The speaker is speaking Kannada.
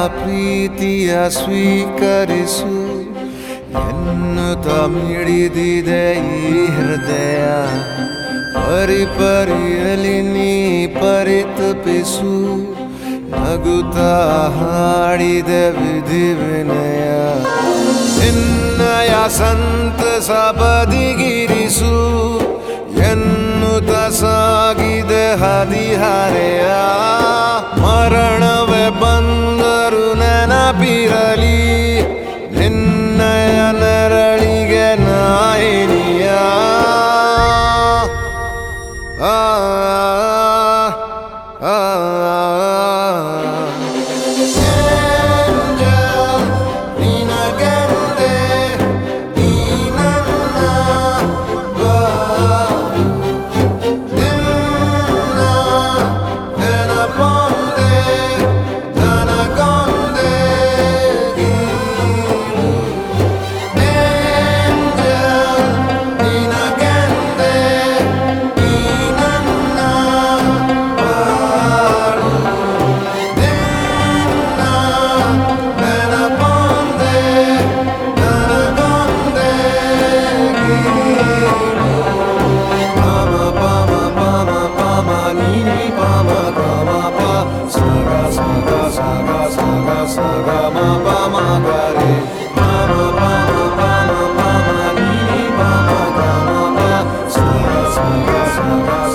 ಪ್ರೀತಿಯ ಸ್ವೀಕರಿಸು ಎನ್ನುತ್ತ ಮಿಡಿದಿದೆ ಈ ಹೃದಯ ಪರಿ ಪರಿಯಲಿ ನೀ ಪರಿತಪಿಸು ನಗುತ್ತಾ ಹಾಡಿದ ವಿಧಿ ವಿನಯ ನಿನ್ನಯ ಸಂತಸ ಬದಿಗಿರಿಸು ಎನ್ನುತ್ತ ಸಾಗಿದೆ ಹದಿಹರೆಯ ಮರಣವೇ ಬಂದರು ನೆನಪಿರಲಿ ನಿನ್ನಯ ನೆರಳಿಗೆ ನಾಯಿನಿಯ ಆ ಆ, ಆ, Angel, ನಿನಗೆಂದೇ ಈ ನನ್ನ ಬಾಳು. ನಿನ್ನ ನೆನಪೊಂದೇ ನನಗೊಂದೇ ಗೀಳು. Angel, ನಿನಗೆಂದೇ ಈ ನನ್ನ ಬಾಳು. ನಿನ್ನ ನೆನಪೊಂದೇ ನನಗೊಂದೇ ಗೀಳು. Pama pama pama pama ni ni pama pama pa saga saga saga saga saga ma pama ga re pama pama pama pama ni ni pama pama pa saga saga saga